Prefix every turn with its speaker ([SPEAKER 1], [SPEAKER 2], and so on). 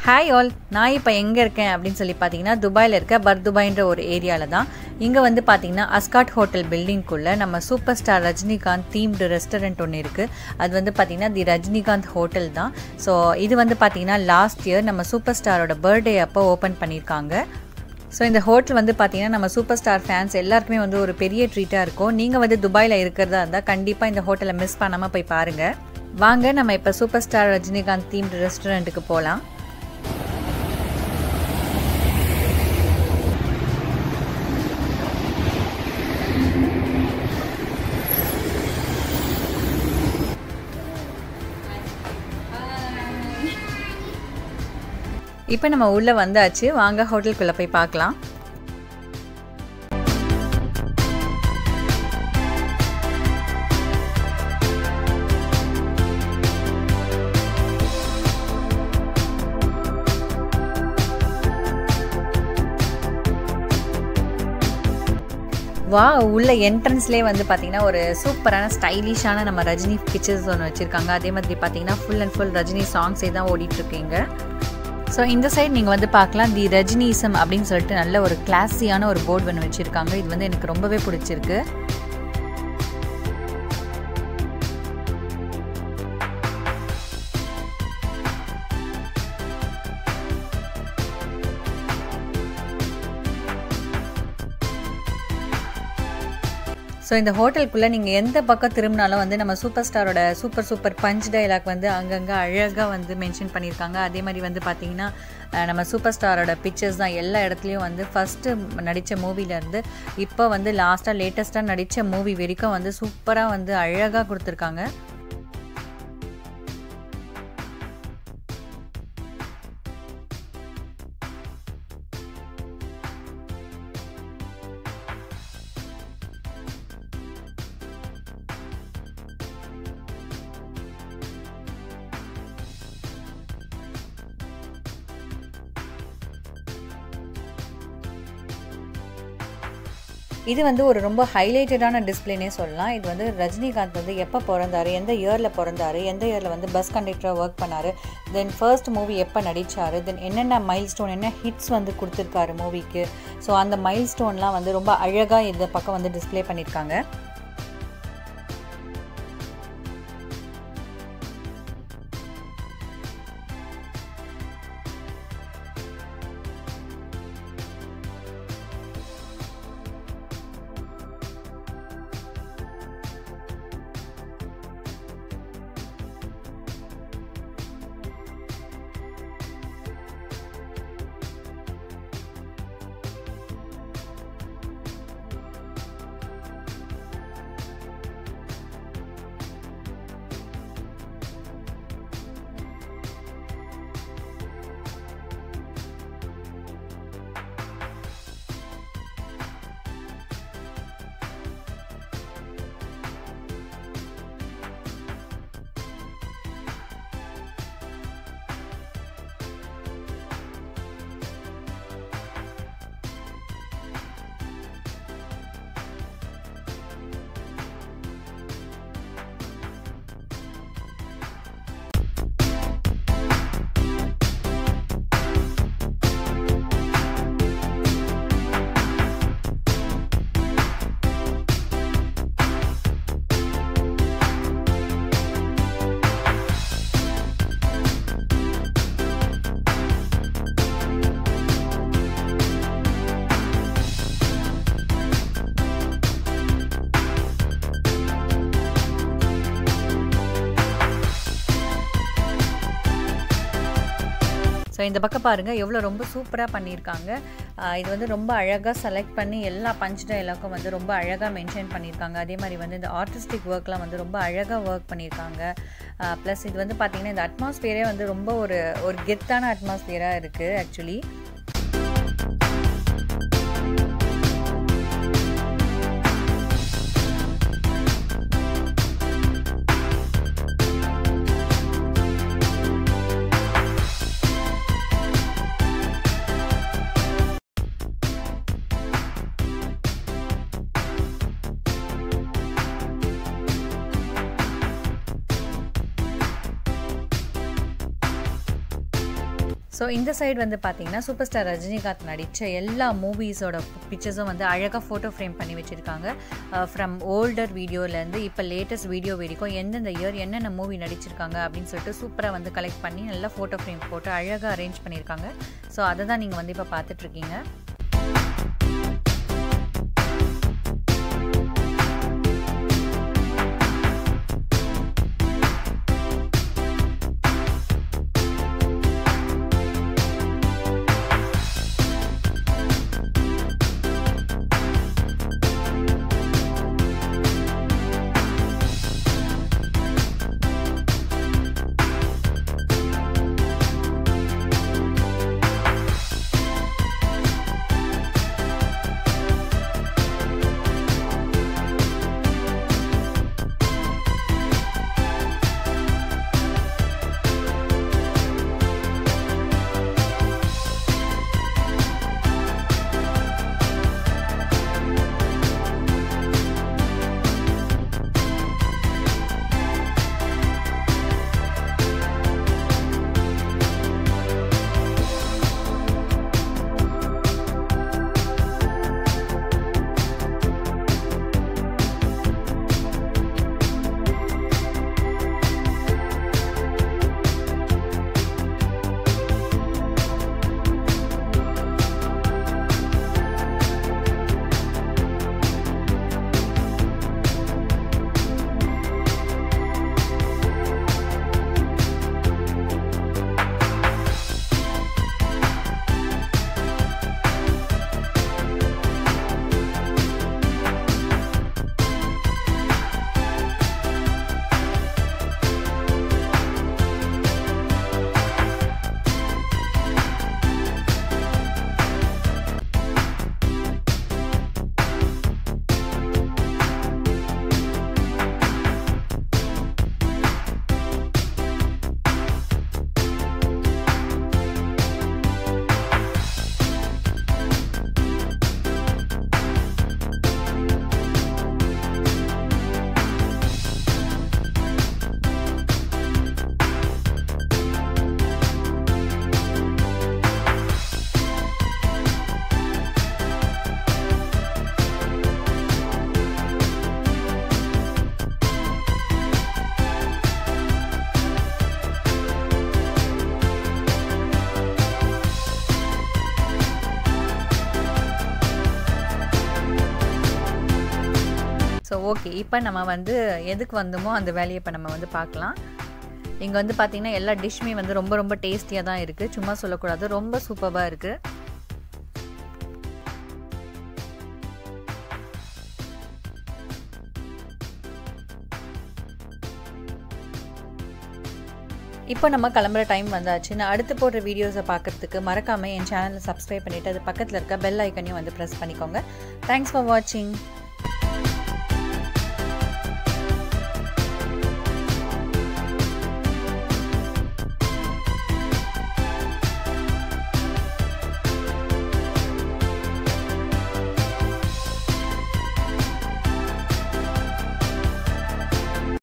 [SPEAKER 1] hi all நான் இப்போ எங்கே இருக்கேன் அப்படின்னு சொல்லி பார்த்தீங்கன்னா துபாயில் இருக்க பர் துபாய்ன்ற ஒரு ஏரியாவில் தான் இங்கே வந்து பார்த்தீங்கன்னா அஸ்காட் ஹோட்டல் பில்டிங்குள்ளே நம்ம super star Rajinikanth themed restaurant ஒன்று இருக்குது அது வந்து பார்த்தீங்கன்னா தி ரஜினிகாந்த் ஹோட்டல் தான் ஸோ இது வந்து பார்த்தீங்கன்னா லாஸ்ட் இயர் நம்ம சூப்பர் ஸ்டாரோட பர்த்டே அப்போ ஓப்பன் பண்ணியிருக்காங்க ஸோ இந்த ஹோட்டல் வந்து பார்த்தீங்கன்னா நம்ம சூப்பர் ஸ்டார் ஃபேன்ஸ் எல்லாருக்குமே வந்து ஒரு பெரிய ட்ரீட்டாக இருக்கும் நீங்கள் வந்து துபாயில் இருக்கிறதா இருந்தால் கண்டிப்பாக இந்த ஹோட்டலை மிஸ் பண்ணாமல் போய் பாருங்கள் வாங்க நம்ம இப்போ சூப்பர் ஸ்டார் ரஜினிகாந்த் தீம்டு ரெஸ்டாரண்ட்டுக்கு போகலாம் இப்போ நம்ம உள்ளே வந்தாச்சு வாங்க ஹோட்டலுக்குள்ளே போய் பார்க்கலாம் வா உள்ள என்ட்ரன்ஸ்லேயே வந்து பார்த்தீங்கன்னா ஒரு சூப்பரான ஸ்டைலிஷான நம்ம ரஜினி பிக்சர்ஸ் ஒன்று வச்சுருக்காங்க அதே மாதிரி பார்த்தீங்கன்னா ஃபுல் அண்ட் ஃபுல் ரஜினி சாங்ஸே தான் ஓடிட்டுருக்கீங்க ஸோ இந்த சைடு நீங்கள் வந்து பார்க்கலாம் தி ரஜினிசம் அப்படின்னு சொல்லிட்டு நல்ல ஒரு கிளாஸியான ஒரு போர்டு ஒன்று வச்சுருக்காங்க இது வந்து எனக்கு ரொம்பவே பிடிச்சிருக்கு ஸோ இந்த ஹோட்டலுக்குள்ளே நீங்கள் எந்த பக்கம் திரும்பினாலும் வந்து நம்ம சூப்பர் ஸ்டாரோட சூப்பர் சூப்பர் பஞ்ச் டைலாக் வந்து அங்கங்கே அழகாக வந்து மென்ஷன் பண்ணியிருக்காங்க அதே மாதிரி வந்து பார்த்தீங்கன்னா நம்ம சூப்பர் ஸ்டாரோட பிக்சர்ஸ் தான் எல்லா இடத்துலையும் வந்து ஃபஸ்ட்டு நடித்த மூவிலேருந்து இப்போ வந்து லாஸ்ட்டாக லேட்டஸ்ட்டாக நடித்த மூவி வரைக்கும் வந்து சூப்பராக வந்து அழகாக கொடுத்துருக்காங்க இது வந்து ஒரு ரொம்ப ஹைலைட்டடான டிஸ்பிளேனே சொல்லலாம் இது வந்து ரஜினிகாந்த் வந்து எப்போ பிறந்தாரு எந்த இயரில் பிறந்தாரு எந்த இயரில் வந்து பஸ் கண்டக்டராக ஒர்க் பண்ணார் தென் ஃபர்ஸ்ட் மூவி எப்போ நடித்தார் தென் என்னென்ன மைல் ஸ்டோன் என்ன ஹிட்ஸ் வந்து கொடுத்துருக்காரு மூவிக்கு ஸோ அந்த மைல் ஸ்டோன்லாம் வந்து ரொம்ப அழகாக இந்த பக்கம் வந்து டிஸ்பிளே பண்ணியிருக்காங்க ஸோ இந்த பக்கம் பாருங்கள் எவ்வளோ ரொம்ப சூப்பராக பண்ணியிருக்காங்க இது வந்து ரொம்ப அழகாக செலக்ட் பண்ணி எல்லா பஞ்ச் டைலாக்கும் வந்து ரொம்ப அழகாக மென்ஷன் பண்ணியிருக்காங்க அதே மாதிரி வந்து இந்த ஆர்டிஸ்டிக் ஒர்க்லாம் வந்து ரொம்ப அழகாக ஒர்க் பண்ணியிருக்காங்க ப்ளஸ் இது வந்து பார்த்திங்கன்னா இந்த அட்மாஸ்பியரே வந்து ரொம்ப ஒரு ஒரு கெத்தான அட்மாஸ்பியராக இருக்குது ஆக்சுவலி ஸோ ஸோ இந்த சைடு வந்து பார்த்தீங்கன்னா சூப்பர் ஸ்டார் ரஜினிகாந்த் நடித்த எல்லா மூவிஸோட பிக்சர்ஸும் வந்து அழகாக ஃபோட்டோ ஃப்ரேம் பண்ணி வச்சுருக்காங்க ஃப்ரம் ஓல்டர் வீடியோலேருந்து இப்போ லேட்டஸ்ட் வீடியோ வரைக்கும் எந்தெந்த இயர் என்னென்ன மூவி நடிச்சிருக்காங்க அப்படின்னு சொல்லிட்டு சூப்பராக வந்து கலெக்ட் பண்ணி நல்லா ஃபோட்டோ ஃப்ரேம் போட்டு அழகாக அரேஞ்ச் பண்ணியிருக்காங்க ஸோ அதை தான் நீங்கள் வந்து இப்போ பார்த்துட்ருக்கீங்க ஸோ ஓகே இப்போ நம்ம வந்து எதுக்கு வந்தோமோ அந்த வேலையை இப்போ நம்ம வந்து பார்க்கலாம் இங்கே வந்து பார்த்திங்கன்னா எல்லா டிஷ்ஷுமே வந்து ரொம்ப ரொம்ப டேஸ்டியாக தான் இருக்குது சும்மா சொல்லக்கூடாது ரொம்ப சூப்பராக இருக்குது இப்போ நம்ம கிளம்புற டைம் வந்தாச்சு நான் அடுத்து போடுற வீடியோஸை பார்க்குறதுக்கு மறக்காமல் என் சேனலை சப்ஸ்கிரைப் பண்ணிவிட்டு அது பக்கத்தில் இருக்க பெல் ஐக்கனையும் வந்து ப்ரெஸ் பண்ணிக்கோங்க தேங்க்ஸ் ஃபார் வாட்சிங்